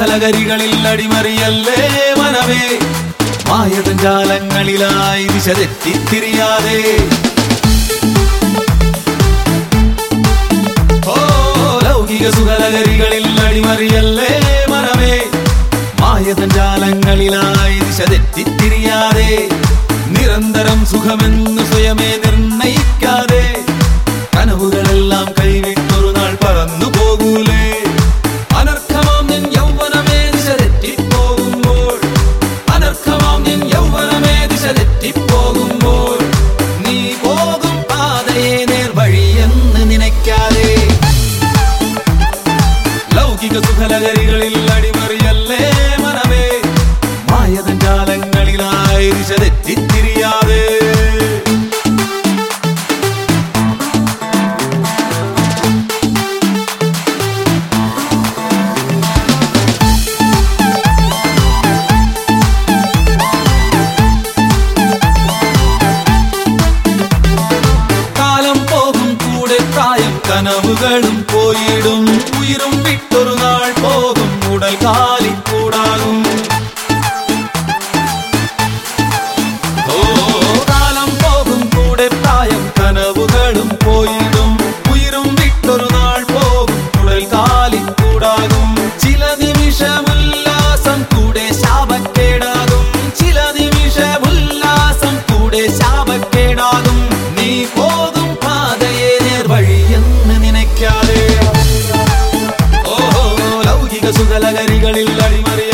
സുഖലകരികളിൽ അടിമറിയല്ലേ മനമേ മായതഞ്ചാലങ്ങളിലായി ദിശ തെറ്റിത്തിരിയാതെ ഓ ലൗകിക സുഖലകരികളിൽ അടിമറിയല്ലേ മനമേ മായതഞ്ചാലങ്ങളിലായി ദിശ തെറ്റിത്തിരിയാതെ നിരന്തരം സുഖമെന്ന് സ്വയമേ നിർണയിക്കാതെ കനവുകളെല്ലാം കൈവിട്ടൊരു നാൾ പറന്നു പോകൂലേ അനർഘമാം നിൻ യൗവനമേ ദിശ തെറ്റിപ്പോകുമ്പോൾ അനർഘമാം നിൻ യൗവനമേ ദിശ തെറ്റിപ്പോകുമ്പോൾ നീ പോകും പാതയെ നേർവഴിയെന്ന് നനയ്ക്കാതെ ലൗകിക സുഖലകരികളിൽ അടിമറിയല്ലേ മനമേ മായതൻ ജാലങ്ങളിലായി ദിശ തെറ്റിത്തിരിയാതെ കാലം പോകും കൂടെ പ്രായം കനവുകളും പോയിടും ഉയരും വിട്ടൊരു നാൾ പോകും ഉടൽ കാലിക്കൂടാകും ഓ കാലം പോകും കൂടെ പ്രായം കനവുകളും പോയിടും ഉയരും വിട്ടൊരു നാൾ പോകും ഉടൽ കാലിക്കൂടാകും ചില നിമിഷമുല്ലാസം കൂടെ ശാപക്കേടാകും ചില നിമിഷമുല്ലാസം കൂടെ ശാപക്കേടാകും നീ പോകും പാതയെ നേർവഴിയെന്ന് നനയ്ക്കാതെ ഓ ലൗകിക സുഖലകരികളിൽ അടിമറി